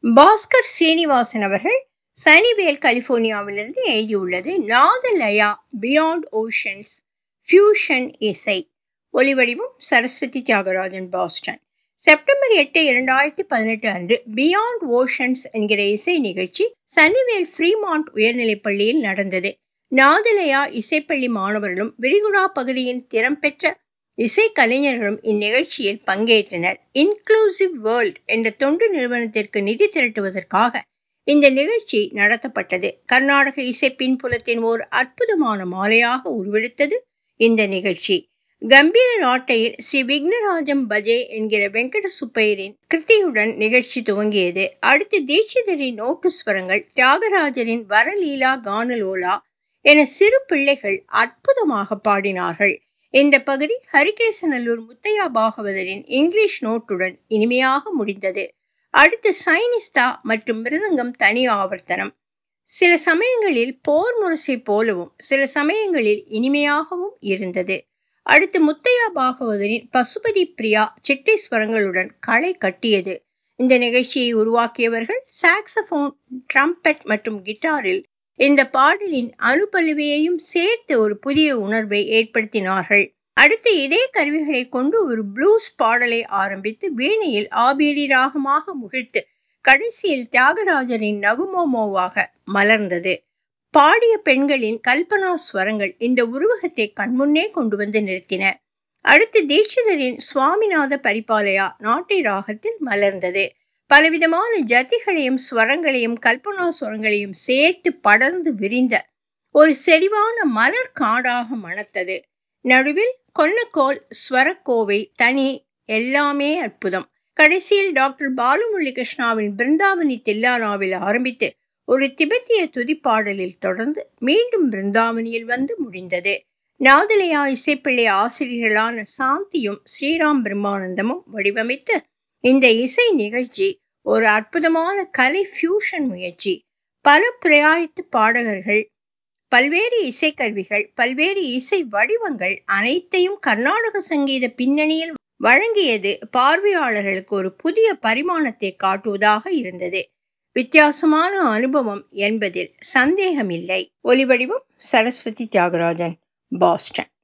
பாஸ்கர் ஸ்ரீனிவாசன் அவர்கள் சனிவேல் கலிபோர்னியாவிலிருந்து எழுதியுள்ளது நாதலயா beyond oceans fusion இசை ஒலிவடிவம் சரஸ்வதி தியாகராஜன் பாஸ்டன் செப்டம்பர் எட்டு இரண்டாயிரத்தி பதினெட்டு அன்று பியாண்ட் ஓஷன்ஸ் என்கிற இசை நிகழ்ச்சி சன்னிவேல் ஃப்ரீமாண்ட் உயர்நிலைப் பள்ளியில் நடந்தது நாதலயா இசைப்பள்ளி மாணவர்களும் விரிகுடா பகுதியின் திறம் பெற்ற இசை கலைஞர்களும் இந்நிகழ்ச்சியில் பங்கேற்றனர் இன்க்ளூசிவ் வேர்ல்ட் என்ற தொண்டு நிறுவனத்திற்கு நிதி திரட்டுவதற்காக இந்த நிகழ்ச்சி நடத்தப்பட்டது கர்நாடக இசை பின்புலத்தின் ஓர் அற்புதமான மாலையாக உருவெடுத்தது இந்த நிகழ்ச்சி கம்பீர நாட்டையில் ஸ்ரீ விக்னராஜம் பஜே என்கிற வெங்கட சுப்பையரின் கிருத்தியுடன் நிகழ்ச்சி துவங்கியது அடுத்து தீட்சிதரின் நோட்டுஸ்வரங்கள் தியாகராஜரின் வரலீலா கானலோலா என சிறு பிள்ளைகள் அற்புதமாக பாடினார்கள் இந்த பகுதி ஹரிகேசநல்லூர் முத்தையா பாகவதரின் இங்கிலீஷ் நோட்டுடன் இனிமையாக முடிந்தது அடுத்து சைனிஸ்தா மற்றும் மிருதங்கம் தனி ஆவர்த்தனம் சில சமயங்களில் போர் முரசை போலவும் சில சமயங்களில் இனிமையாகவும் இருந்தது அடுத்து முத்தையா பாகவதரின் பசுபதி பிரியா சிட்டை ஸ்வரங்களுடன் களை கட்டியது இந்த நிகழ்ச்சியை உருவாக்கியவர்கள் சாக்சபோன் ட்ரம்பெட் மற்றும் கிட்டாரில் இந்த பாடலின் அனுபலுவையையும் சேர்த்து ஒரு புதிய உணர்வை ஏற்படுத்தினார்கள் அடுத்து இதே கருவிகளை கொண்டு ஒரு ப்ளூஸ் பாடலை ஆரம்பித்து வீணையில் ஆபேரி ராகமாக முகிழ்த்து கடைசியில் தியாகராஜரின் நகுமோமோவாக மலர்ந்தது பாடிய பெண்களின் கல்பனா ஸ்வரங்கள் இந்த உருவகத்தை கண்முன்னே கொண்டு வந்து நிறுத்தின அடுத்து தீட்சிதரின் சுவாமிநாத பரிபாலயா நாட்டை ராகத்தில் மலர்ந்தது பலவிதமான ஜதிகளையும் ஸ்வரங்களையும் கல்பனா ஸ்வரங்களையும் சேர்த்து படர்ந்து விரிந்த ஒரு செறிவான மலர் காடாக மணத்தது நடுவில் கொன்னக்கோல் ஸ்வரக்கோவை தனி எல்லாமே அற்புதம் கடைசியில் டாக்டர் பாலுமுரளி கிருஷ்ணாவின் பிருந்தாவனி தில்லானாவில் ஆரம்பித்து ஒரு திபெத்திய துதிப்பாடலில் தொடர்ந்து மீண்டும் பிருந்தாவனியில் வந்து முடிந்தது நாதலையா இசைப்பிள்ளை ஆசிரியர்களான சாந்தியும் ஸ்ரீராம் பிரம்மானந்தமும் வடிவமைத்த இந்த இசை நிகழ்ச்சி ஒரு அற்புதமான கலை ஃபியூஷன் முயற்சி பல பிரயாயத்து பாடகர்கள் பல்வேறு இசைக்கருவிகள் பல்வேறு இசை வடிவங்கள் அனைத்தையும் கர்நாடக சங்கீத பின்னணியில் வழங்கியது பார்வையாளர்களுக்கு ஒரு புதிய பரிமாணத்தை காட்டுவதாக இருந்தது வித்தியாசமான அனுபவம் என்பதில் சந்தேகமில்லை ஒலிவடிவம் சரஸ்வதி தியாகராஜன் பாஸ்டன்